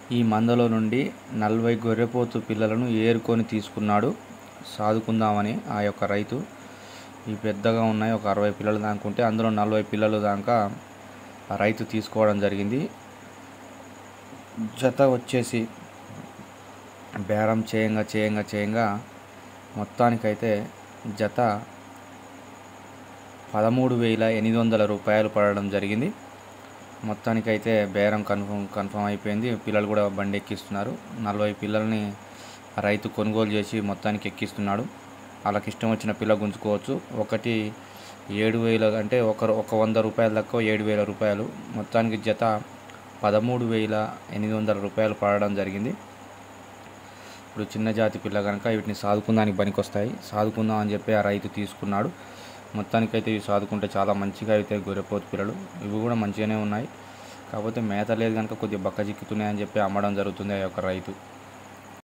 ఈ మందలో నుండి నలభై గొర్రెపోతు పిల్లలను ఏరుకొని తీసుకున్నాడు సాదుకుందామని ఆ యొక్క రైతు ఈ పెద్దగా ఉన్నాయి ఒక అరవై పిల్లలు దాకుంటే అందులో నలభై పిల్లలు దాకా ఆ రైతు తీసుకోవడం జరిగింది జత వచ్చేసి బేరం చేయంగా చేయంగా చేయంగా మొత్తానికైతే జత పదమూడు వేల ఎనిమిది వందల రూపాయలు పడడం జరిగింది మొత్తానికైతే బేరం కన్ఫర్మ్ కన్ఫర్మ్ అయిపోయింది పిల్లలు కూడా బండి ఎక్కిస్తున్నారు నలభై పిల్లల్ని రైతు కొనుగోలు చేసి మొత్తానికి ఎక్కిస్తున్నాడు వాళ్ళకి ఇష్టం వచ్చిన పిల్ల గుంజుకోవచ్చు ఒకటి ఏడు వేల అంటే ఒక ఒక వంద రూపాయల తక్కువ ఏడు వేల రూపాయలు మొత్తానికి జత పదమూడు వేల ఎనిమిది వందల రూపాయలు పడడం జరిగింది ఇప్పుడు చిన్న జాతి పిల్ల కనుక వీటిని సాదుకుందానికి పనికొస్తాయి సాదుకుందాం అని చెప్పి ఆ రైతు తీసుకున్నాడు మొత్తానికైతే ఇవి సాదుకుంటే చాలా మంచిగా అయితే గొర్రెపోతు పిల్లలు ఇవి కూడా మంచిగానే ఉన్నాయి కాకపోతే మేత లేదు కనుక కొద్దిగా బక్క చిక్కుతున్నాయని చెప్పి అమ్మడం జరుగుతుంది ఆ యొక్క రైతు